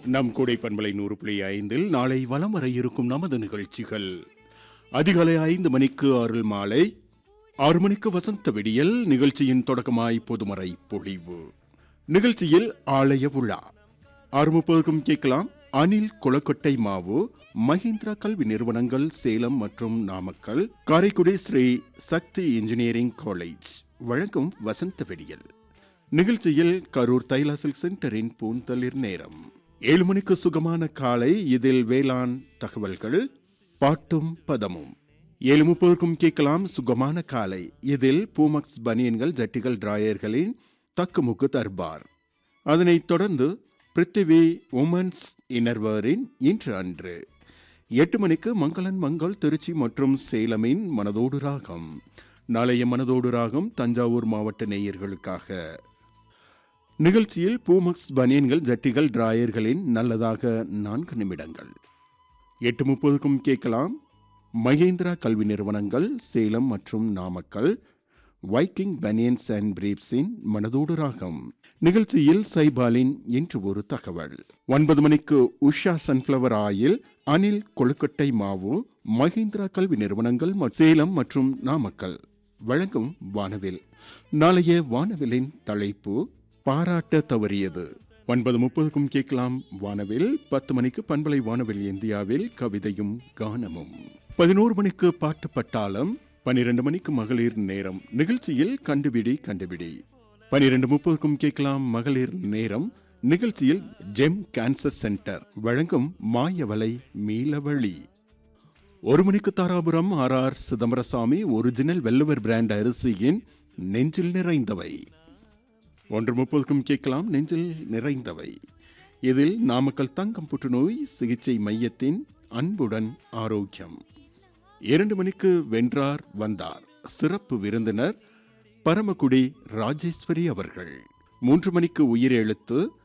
நம் கூடை பண்பலை நூறு புள்ளி ஐந்தில் நாளை வலம் வர இருக்கும் நமது நிகழ்ச்சிகள் அதிகாலை ஐந்து மணிக்கு அருள் மாலை ஆறு மணிக்கு வசந்த விடியல் நிகழ்ச்சியின் தொடக்கமாய் பொதுமறை பொழிவு நிகழ்ச்சியில் ஆலய விழா ஆறு முப்பதுக்கும் கேட்கலாம் அனில் குளக்கொட்டை மாவு மஹிந்திரா கல்வி நிறுவனங்கள் சேலம் மற்றும் நாமக்கல் காரைக்குடி ஸ்ரீ சக்தி இன்ஜினியரிங் காலேஜ் வழங்கும் வசந்த வெடியல் நிகழ்ச்சியில் கரூர் தைலா சில்க் சென்டரின் பூந்தளிர் நேரம் ஏழு மணிக்கு சுகமான காலை இதில் வேளாண் தகவல்கள் பாட்டும் பதமும் ஏழு முப்பதுக்கும் கேட்கலாம் சுகமான காலை இதில் பூமக்ஸ் பனியன்கள் ஜட்டிகள் டிராயர்களின் தக்குமுக்கு தர்பார் அதனைத் தொடர்ந்து பிருத்திவி உமன்ஸ் இன்னர்வரின் இன்று அன்று எட்டு மணிக்கு மங்களன் மங்கள் திருச்சி மற்றும் சேலமின் மனதோடு ராகம் நாளைய மனதோடு ராகம் தஞ்சாவூர் மாவட்ட நேயர்களுக்காக நிகழ்ச்சியில் பூமக்ஸ் பனியன்கள் ஜட்டிகள் டிராயர்களின் நல்லதாக நான்கு நிமிடங்கள் எட்டு முப்பதுக்கும் கேட்கலாம் மகேந்திரா கல்வி நிறுவனங்கள் சேலம் மற்றும் நாமக்கல் வைக்கிங் பனியன்ஸ் அண்ட் பிரீப்ஸின் மனதோடு ராகம் நிகழ்ச்சியில் சைபாலின் இன்று ஒரு தகவல் ஒன்பது மணிக்கு உஷா சன்ஃப்ளவர் ஆயில் அனில் கொழுக்கட்டை மாவு மஹிந்திரா கல்வி நிறுவனங்கள் ம- சேலம் மற்றும் நாமக்கல் வழங்கும் வானவில் நாளைய வானவிலின் தலைப்பு பாராட்ட தவறியது ஒன்பது முப்பதுக்கும் கேட்கலாம் வானவில் பத்து மணிக்கு பண்பலை வானவில் இந்தியாவில் கவிதையும் கானமும் பதினோரு மணிக்கு பாட்டு பட்டாளம் பனிரெண்டு மணிக்கு மகளிர் நேரம் நிகழ்ச்சியில் கண்டுபிடி கண்டுபிடி பனிரெண்டு முப்பதுக்கும் கேட்கலாம் மகளிர் நேரம் நிகழ்ச்சியில் ஜெம் கேன்சர் சென்டர் வழங்கும் மாயவலை மீளவழி ஒரு மணிக்கு Dharapuram R R Chidambarasami original வெல்லுவர் பிராண்ட் அரிசியின் நெஞ்சில் நிறைந்தவை ஒன்று முப்பதுக்கும் கேட்கலாம் நெஞ்சில் நிறைந்தவை இதில் நாமக்கல் தங்கம் புற்றுநோய் சிகிச்சை மையத்தின் அன்புடன் ஆரோக்கியம் இரண்டு மணிக்கு வென்றார் வந்தார் சிறப்பு விருந்தினர் பரமக்குடி ராஜேஸ்வரி அவர்கள் மூன்று மணிக்கு உயிர் எழுத்து